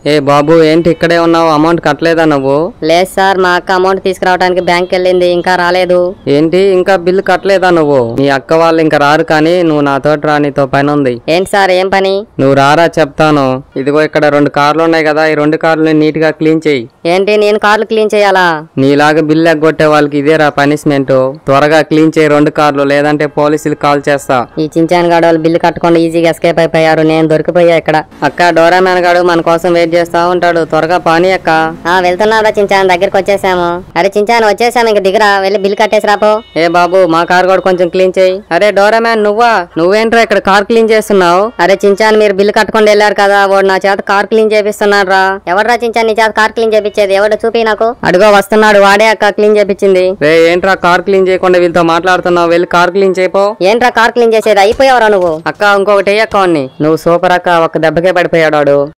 ఏ బాబు ఏంటి ఇక్కడే ఉన్నావు అమౌంట్ కట్టలేదా నువ్వు లేదు సార్ మా అక్క అమౌంట్ తీసుకురావడానికి బ్యాంక్ వెళ్ళింది ఇంకా రాలేదు ఏంటి ఇంకా బిల్లు కట్టలేదా నువ్వు నీ అక్క వాళ్ళు ఇంకా రారు కానీ నువ్వు నాతోటి రా నీతో పని ఉంది ఏంటి సార్ ఏం పని నువ్వు రారా చెప్తాను ఇదిగో ఇక్కడ రెండు కార్లు ఉన్నాయి కదా ఈ రెండు కార్లు నీట్ గా క్లీన్ చేయి ఏంటి నేను కార్లు క్లీన్ చేయాలా నీలాగా బిల్లు ఎగ్గొట్టే వాళ్ళకి ఇదేరా పనిష్మెంట్ త్వరగా క్లీన్ చేయి రెండు కార్లు లేదంటే పోలీసులు కాల్ చేస్తా ఈ చించాన్ గాడు వాళ్ళు బిల్లు కట్టకుండా ఈజీగా ఎస్కేప్ అయిపోయారు నేను దొరికిపోయా ఇక్కడ అక్క డోరామ్యాన్ గాడు మన కోసం వెయిట్ చేస్తా ఉంటాడు త్వరగా పానీ అక్క ఆ వెళ్తున్నారా చించాన్ దగ్గరికి వచ్చేసాము అరే చించాన్ వచ్చేసాము ఇంక దిగరా వెళ్ళి బిల్ కట్టేసి రాపో ఏ బాబు మా కార్ కూడా కొంచెం క్లీన్ చేయి అరే డోరామ్యాన్ నువ్వా నువ్వేంట్రా ఇక్కడ కార్ క్లీన్ చేస్తున్నావు అరే చించాన్ మీరు బిల్లు కట్టుకొని వెళ్ళారు కదా వాడు నా చేత కార్ క్లీన్ చేపిస్తున్నాడు రా ఎవడరా చించాన్ నీ చేత కార్ క్లీన్ చేపించేది ఎవడు చూపి నాకు అడుగో వస్తున్నాడు వాడే అక్క క్లీన్ చేపించింది రే ఏంట్రా కార్ క్లీన్ చేయకుండా వీళ్ళతో మాట్లాడుతున్నావు వెళ్ళి కార్ క్లీన్ చేయపో ఏంట్రా కార్ క్లీన్ చేసేది అయిపోయావరా నువ్వు అక్క ఇంకొకటి అక్క వాణ్ణి. నువ్వు సూపర్ అక్క ఒక దెబ్బకే పడిపోయాడు వాడు